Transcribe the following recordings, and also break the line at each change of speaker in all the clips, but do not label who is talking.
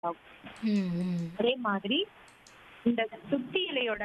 ஆகும்
ம், ம்.
அதே மாதிரி இந்த சுத்தி இலையோட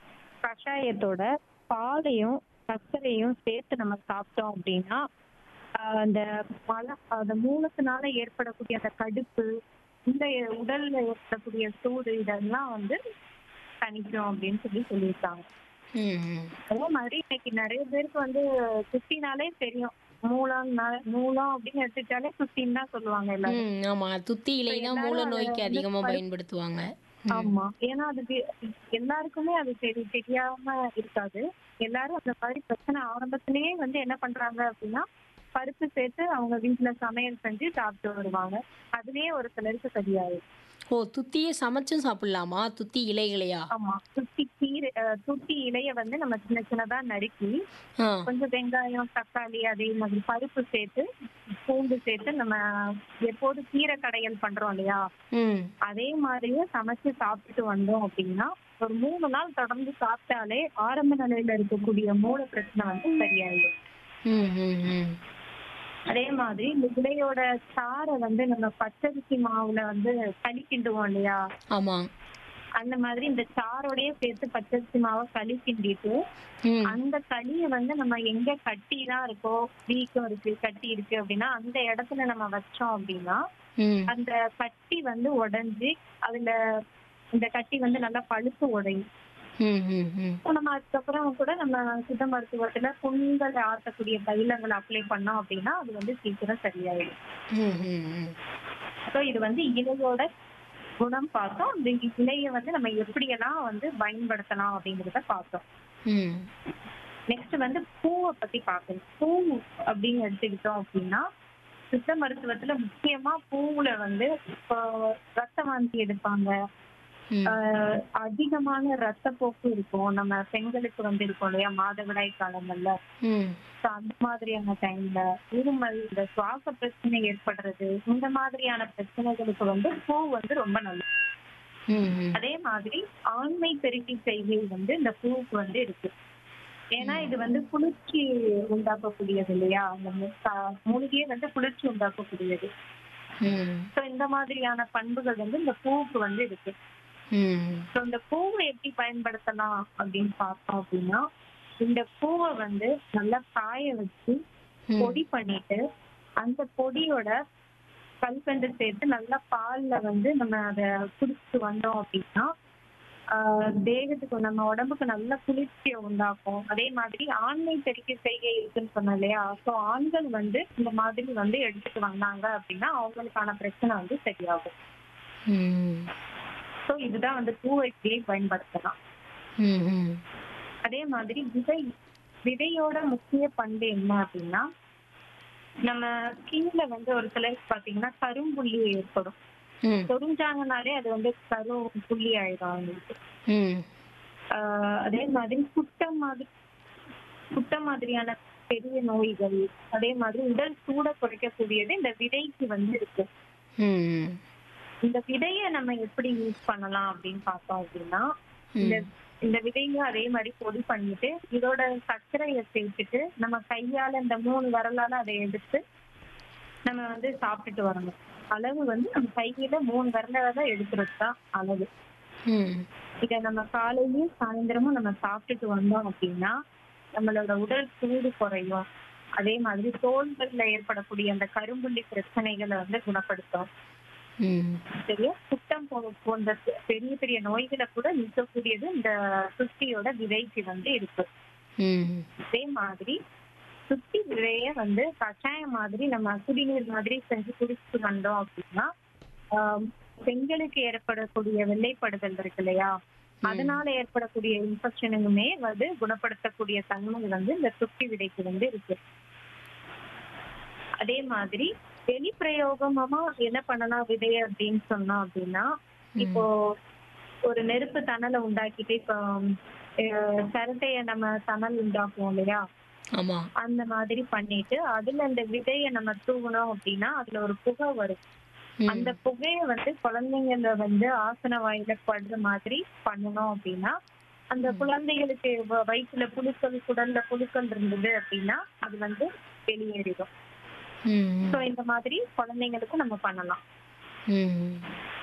கஷாயத்தோட பாலையும் சர்க்கரையும் சேர்த்து நம்ம சாப்பிட்டோம் அப்படின்னா ஆஹ் அந்த மல அந்த மூலத்தினால ஏற்படக்கூடிய அந்த கடுப்பு இந்த உடல்ல ஏற்படக்கூடிய சூடு இதெல்லாம் வந்து தணிக்கும் அப்படின்னு சொல்லி சொல்லியிருக்காங்க
ம், ம்.
அதே மாதிரி இன்னைக்கு நிறைய பேருக்கு வந்து சுத்தினாலே தெரியும் மூலம் மூலம் அப்படின்னு எடுத்துக்கிட்டாலே சுத்தின்னு தான் சொல்லுவாங்க எல்லாரும்
ம், ஆமா துத்தி இலை தான் மூல
எல்லாரும் அதை
நோய்க்கு
வந்து
அதிகமா
பரி-
பயன்படுத்துவாங்க ம்.
ஆமா ஏன்னா அது வி- எல்லாருக்குமே அது தெரி தெரியாம இருக்காது எல்லாரும் அந்த மாதிரி பிரச்சனை ஆரம்பத்திலேயே வந்து என்ன பண்றாங்க அப்படின்னா பருப்பு சேர்த்து அவங்க வீட்டுல சமையல் செஞ்சு சாப்பிட்டு வருவாங்க அதுலயே ஒரு சிலருக்கு தெரியாது
ஓ துத்தியே சமைச்சும் சாப்பிடலாமா துத்தி இலைகளையா
ஆமா சுத்தி கீரை அஹ், சுத்தி இலைய வந்து நம்ம சின்ன சின்னதா நறுக்கி
ஆ
கொஞ்சம் வெங்காயம் தக்காளி அதே மாதிரி பருப்பு சேர்த்து பூண்டு சேர்த்து நம்ம எப்போது கீரை கடையல் பண்றோம் இல்லையா
ம்
அதே மாதிரியே சமைச்சு சாப்பிட்டுட்டு வந்தோம் அப்படின்னா ஒரு மூணு நாள் தொடர்ந்து சாப்பிட்டாலே ஆரம்ப நிலையில இருக்கக்கூடிய மூல பிரச்சனை வந்து சரியாயிடும்
ம் ம் ம்
அதே மாதிரி இந்த இலையோட சாரை வந்து நம்ம பச்சரிசி மாவுல வந்து களி கிண்டுவோம் இல்லையா
ஆமா
அந்த மாதிரி இந்த சாரோடயே சேர்த்து பச்சரிசி மாவை களி கிண்டிட்டு
ம்
அந்த களியை வந்து நம்ம எங்க கட்டிலாம் இருக்கோ வீக்கம் இருக்கு கட்டி இருக்கு அப்படின்னா அந்த இடத்துல நம்ம வச்சோம் அப்படின்னா
ம்
அந்த கட்டி வந்து உடைஞ்சு அதுல இந்த கட்டி வந்து நல்லா பழுத்து உடையும்
ம் ம் ம்
இப்போ நம்ம அதுக்கப்புறம் கூட நம்ம சித்த மருத்துவத்துல புண்கள் ஆற்றக்கூடிய தைலங்களை அப்ளை பண்ணோம் அப்படின்னா அது வந்து சீக்கிரம் சரியாயிடும்
ம் ம் ம்
ஸோ இது வந்து இலையோட குணம் பார்த்தோம் இந்த இலையை வந்து நம்ம எப்படியெல்லாம் வந்து பயன்படுத்தலாம் அப்படிங்கிறத பார்த்தோம்
ம்
நெக்ஸ்ட் வந்து பூவை பத்தி பார்க்கணும் பூ அப்படின்னு எடுத்துக்கிட்டோம் அப்படின்னா சித்த மருத்துவத்துல முக்கியமா பூவுல வந்து இப்போ ரத்த வாந்தி எடுப்பாங்க
ம்
ஆஹ் அதிகமான ரத்தப்போக்கு இருக்கும் நம்ம பெண்களுக்கு வந்து இருக்கும் இல்லையா மாதவிடாய் காலங்கள்ல
ம்
So அந்த மாதிரியான டைம்ல இருமல் இந்த சுவாச பிரச்சனை ஏற்படுறது இந்த மாதிரியான பிரச்சனைகளுக்கு வந்து பூ வந்து ரொம்ப நல்லது
ம் ம்
அதே மாதிரி ஆண்மை பெருக்கி செய்கை வந்து இந்த பூவுக்கு வந்து இருக்கு ஏன்னா இது வந்து குளிர்ச்சி உண்டாக்கக்கூடியது இல்லையா அந்த மு- கா- மூலிகையே வந்து குளிர்ச்சி உண்டாக்கக்கூடியது
ம்
ஸோ இந்த மாதிரியான பண்புகள் வந்து இந்த பூவுக்கு வந்து இருக்கு
ம்
ஸோ இந்த பூவை எப்படி பயன்படுத்தலாம் அப்படின்னு பார்த்தோம் அப்படின்னா இந்த பூவை வந்து நல்லா காய வச்சு
ம்
பொடி பண்ணிட்டு அந்த பொடியோட கல்கண்டு சேர்த்து நல்லா பால்ல வந்து நம்ம அதை குடிச்சிட்டு வந்தோம் அப்படின்னா ஆஹ் தேகத்துக்கு நம்ம உடம்புக்கு நல்ல குளிர்ச்சியை உண்டாக்கும் அதே மாதிரி ஆண்மை பெருக்கி செய்கை இருக்குன்னு சொன்னேன் இல்லையா ஸோ ஆண்கள் வந்து இந்த மாதிரி வந்து எடுத்துட்டு வந்தாங்க அப்படின்னா அவங்களுக்கான பிரச்சனை வந்து சரியாகும்
ம்
ஸோ இதுதான் வந்து பூவை இப்படியே பயன்படுத்தலாம்
ம் ம்
அதே மாதிரி விதை விதையோட முக்கிய பண்பு என்ன அப்படின்னா நம்ம ஸ்கின்ல வந்து ஒரு சிலருக்கு பாத்தீங்கன்னா கரும்புள்ளி ஏற்படும்
ம்
சொரிஞ்சாங்கனாலே அது வந்து கரும் புள்ளி ஆயிடும் அவங்களுக்கு
ம்
ஆஹ் அதே மாதிரி குட்டம் மாதிரி குட்ட மாதிரியான பெரிய நோய்கள் அதே மாதிரி உடல் சூட குறைக்கக்கூடியது இந்த விதைக்கு வந்து இருக்கு
ம்
இந்த விதையை நம்ம எப்படி யூஸ் பண்ணலாம் அப்படின்னு பார்த்தோம் அப்படின்னா இந்த இந்த விதையும் அதே மாதிரி பொடி பண்ணிட்டு இதோட சர்க்கரையை சேர்த்துட்டு நம்ம கையால இந்த மூணு விரலால அதை எடுத்து நம்ம வந்து சாப்பிட்டுட்டு வரணும் அளவு வந்து நம்ம கையில மூணு விரலால தான் எடுக்கிறது தான் அளவு
ம்
இதை நம்ம காலையிலயும் சாயந்தரமும் நம்ம சாப்பிட்டுட்டு வந்தோம் அப்படின்னா நம்மளோட உடல் சூடு குறையும் அதே மாதிரி தோள்கள்ல ஏற்படக்கூடிய அந்த கரும்புள்ளி பிரச்சனைகளை வந்து குணப்படுத்தும்
ம்
சரியா குட்டம் போ- போன்ற பெ- பெரிய பெரிய நோய்களை கூட நீக்கக்கூடியது இந்த சுத்தியோட விதைக்கு வந்து இருக்கு
ம்
அதே மாதிரி சுத்தி விதைய வந்து கஷாயம் மாதிரி நம்ம குடிநீர் மாதிரி செஞ்சு குடிச்சிட்டு வந்தோம் அப்படின்னா ஆஹ், பெண்களுக்கு ஏற்படக்கூடிய வெள்ளைப்படுதல் இருக்கு இல்லையா அதனால ஏற்படக்கூடிய இன்ஃபெக்ஷனுமே வந்து குணப்படுத்தக்கூடிய தன்மை வந்து இந்த சுத்தி விதைக்கு வந்து இருக்கு அதே மாதிரி வெளிப்பிரயோகமா என்ன பண்ணலாம் விதை அப்படின்னு சொன்னோம் அப்படின்னா இப்போ ஒரு நெருப்பு தணலை உண்டாக்கிட்டு இப்போ அஹ், சிரட்டைய நம்ம தணல் உண்டாக்குவோம் இல்லையா
ஆமா
அந்த மாதிரி பண்ணிட்டு அதுல இந்த விதைய நம்ம தூவணும் அப்படின்னா அதுல ஒரு புகை வரும்
ம்
அந்த புகைய வந்து குழந்தைங்கள வந்து ஆசன வாயில படுற மாதிரி பண்ணணும் அப்படின்னா அந்த குழந்தைகளுக்கு வ- வயிற்றுல புழுக்கள் குடல்ல புழுக்கள் இருந்தது அப்படின்னா அது வந்து வெளியேறிடும்
ம்
சோ இந்த மாதிரி குழந்தைங்களுக்கும் நம்ம பண்ணலாம்
ம்